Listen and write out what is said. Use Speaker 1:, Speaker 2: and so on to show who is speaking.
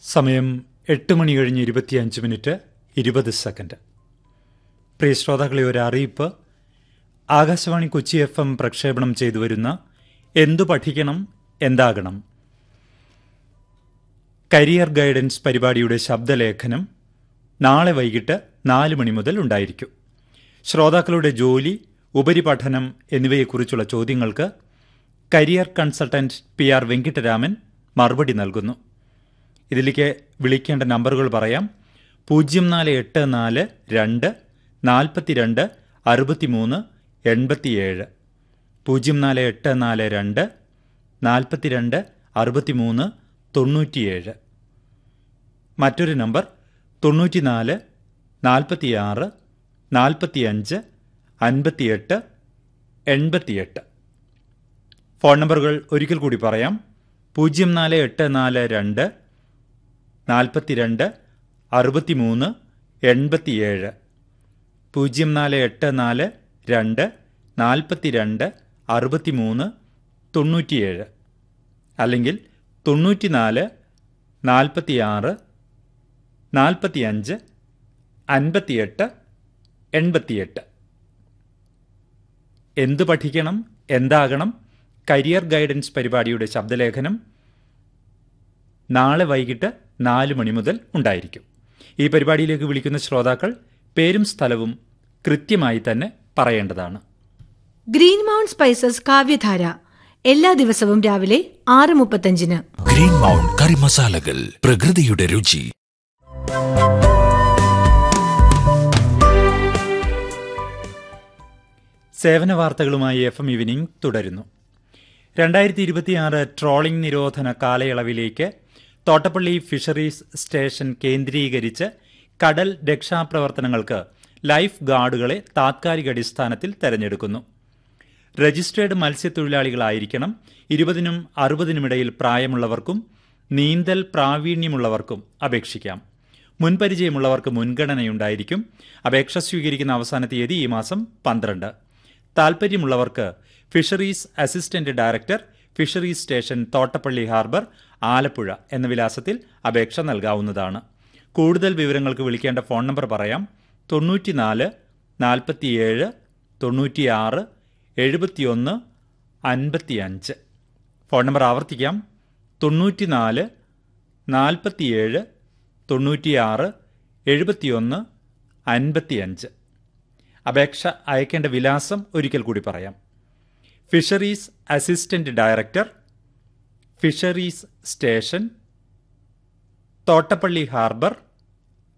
Speaker 1: സമയം എട്ട് മണി കഴിഞ്ഞ് ഇരുപത്തിയഞ്ച് മിനിറ്റ് ഇരുപത് സെക്കൻഡ് പ്രിയ ശ്രോതാക്കളെ ഒരു അറിയിപ്പ് ആകാശവാണി കൊച്ചി എഫ് എം പ്രക്ഷേപണം ചെയ്തു വരുന്ന എന്തു പഠിക്കണം എന്താകണം കരിയർ ഗൈഡൻസ് പരിപാടിയുടെ ശബ്ദലേഖനം നാളെ വൈകിട്ട് നാല് മണി മുതൽ ഉണ്ടായിരിക്കും ശ്രോതാക്കളുടെ ജോലി ഉപരിപഠനം എന്നിവയെക്കുറിച്ചുള്ള ചോദ്യങ്ങൾക്ക് career consultant P R Venkataraman മറുപടി നൽകുന്നു ഇതിലേക്ക് വിളിക്കേണ്ട നമ്പറുകൾ പറയാം പൂജ്യം നാല് എട്ട് നാല് രണ്ട് നാൽപ്പത്തിരണ്ട് അറുപത്തിമൂന്ന് എൺപത്തിയേഴ് പൂജ്യം നാല് എട്ട് നാല് രണ്ട് നാൽപ്പത്തിരണ്ട് അറുപത്തിമൂന്ന് തൊണ്ണൂറ്റിയേഴ് മറ്റൊരു നമ്പർ തൊണ്ണൂറ്റിനാല് നാൽപ്പത്തിയാറ് നാൽപ്പത്തിയഞ്ച് അൻപത്തിയെട്ട് എൺപത്തിയെട്ട് ഫോൺ നമ്പറുകൾ ഒരിക്കൽ കൂടി പറയാം പൂജ്യം നാല് എട്ട് നാല് രണ്ട് നാൽപ്പത്തിരണ്ട് അറുപത്തിമൂന്ന് എൺപത്തിയേഴ് പൂജ്യം നാല് എട്ട് നാല് രണ്ട് നാൽപ്പത്തിരണ്ട് അറുപത്തിമൂന്ന് തൊണ്ണൂറ്റിയേഴ് അല്ലെങ്കിൽ തൊണ്ണൂറ്റിനാല് നാൽപ്പത്തിയാറ് നാൽപ്പത്തിയഞ്ച് അൻപത്തിയെട്ട് എൺപത്തിയെട്ട് എന്ത് പഠിക്കണം എന്താകണം കരിയർ ഗൈഡൻസ് പരിപാടിയുടെ ശബ്ദലേഖനം നാളെ വൈകിട്ട് നാല് മണി മുതൽ ഉണ്ടായിരിക്കും ഈ പരിപാടിയിലേക്ക് വിളിക്കുന്ന ശ്രോതാക്കൾ പേരും സ്ഥലവും കൃത്യമായി തന്നെ പറയേണ്ടതാണ്
Speaker 2: ഗ്രീൻ മൗണ്ട് സ്പൈസസ് കാവ്യധാര എല്ലാ ദിവസവും രാവിലെ ആറ് മുപ്പത്തഞ്ചിന്
Speaker 3: ഗ്രീൻ മൗണ്ട് കറി മസാലകൾ പ്രകൃതിയുടെ രുചി
Speaker 1: സേവന വാർത്തകളുമായി എഫ് എം ഈവനിംഗ് തുടരുന്നു രണ്ടായിരത്തി ഇരുപത്തിയാറ് ട്രോളിംഗ് നിരോധന കാലയളവിലേക്ക് തോട്ടപ്പള്ളി ഫിഷറീസ് സ്റ്റേഷൻ കേന്ദ്രീകരിച്ച് കടൽ രക്ഷാപ്രവർത്തനങ്ങൾക്ക് ലൈഫ് ഗാർഡുകളെ താത്കാലിക അടിസ്ഥാനത്തിൽ തെരഞ്ഞെടുക്കുന്നു രജിസ്ട്രേഡ് മത്സ്യത്തൊഴിലാളികളായിരിക്കണം ഇരുപതിനും അറുപതിനുമിടയിൽ പ്രായമുള്ളവർക്കും നീന്തൽ പ്രാവീണ്യമുള്ളവർക്കും അപേക്ഷിക്കാം മുൻപരിചയമുള്ളവർക്ക് മുൻഗണനയുണ്ടായിരിക്കും അപേക്ഷ സ്വീകരിക്കുന്ന അവസാന തീയതി ഈ മാസം പന്ത്രണ്ട് താൽപ്പര്യമുള്ളവർക്ക് fisheries assistant director fisheries station Thottappally harbour Alappuzha എന്ന വിലാസത്തിൽ അപേക്ഷ നൽകാവുന്നതാണ് കൂടുതൽ വിവരങ്ങൾക്ക് വിളിക്കേണ്ട ഫോൺ നമ്പർ പറയാം തൊണ്ണൂറ്റിനാല് നാൽപ്പത്തിയേഴ് തൊണ്ണൂറ്റിയാറ് എഴുപത്തിയൊന്ന് അൻപത്തിയഞ്ച് ഫോൺ നമ്പർ ആവർത്തിക്കാം തൊണ്ണൂറ്റിനാല് നാൽപ്പത്തിയേഴ് തൊണ്ണൂറ്റിയാറ് എഴുപത്തിയൊന്ന് അൻപത്തിയഞ്ച് അപേക്ഷ അയക്കേണ്ട വിലാസം ഒരിക്കൽ കൂടി പറയാം fisheries assistant director fisheries station Thottappally harbour